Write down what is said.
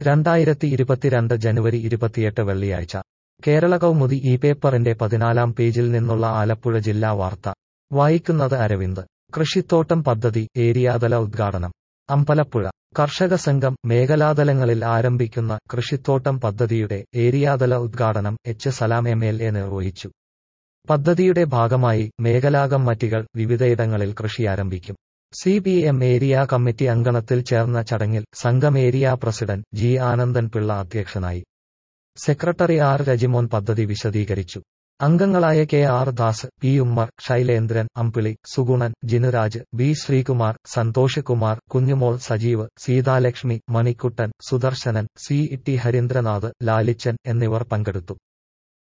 രണ്ടായിരത്തി ഇരുപത്തിരണ്ട് ജനുവരി ഇരുപത്തിയെട്ട് വെള്ളിയാഴ്ച കേരള കൗമുദി ഈ പേപ്പറിന്റെ പതിനാലാം പേജിൽ നിന്നുള്ള ആലപ്പുഴ ജില്ലാ വാർത്ത വായിക്കുന്നത് അരവിന്ദ് കൃഷിത്തോട്ടം പദ്ധതി ഏരിയാതല ഉദ്ഘാടനം അമ്പലപ്പുഴ കർഷക സംഘം മേഖലാതലങ്ങളിൽ ആരംഭിക്കുന്ന കൃഷിത്തോട്ടം പദ്ധതിയുടെ ഏരിയാതല ഉദ്ഘാടനം H Salam M L A നിർവഹിച്ചു പദ്ധതിയുടെ ഭാഗമായി മേഖലാകമ്മറ്റികൾ വിവിധയിടങ്ങളിൽ കൃഷി ആരംഭിക്കും C P M area committee അങ്കണത്തിൽ ചേർന്ന ചടങ്ങിൽ സംഘം area president G Anandan Pillai അധ്യക്ഷനായി സെക്രട്ടറി ആർ രജിമോൻ പദ്ധതി വിശദീകരിച്ചു അംഗങ്ങളായ K R Das P Ummer Sailendran Ambili Sugunan Jinuraj B Sreekumar Santhosh Kumar Kunjumol Sajeev Seethalakshmi Manikuttan Sudarsanan C T Harindranath Lalichan എന്നിവർ പങ്കെടുത്തു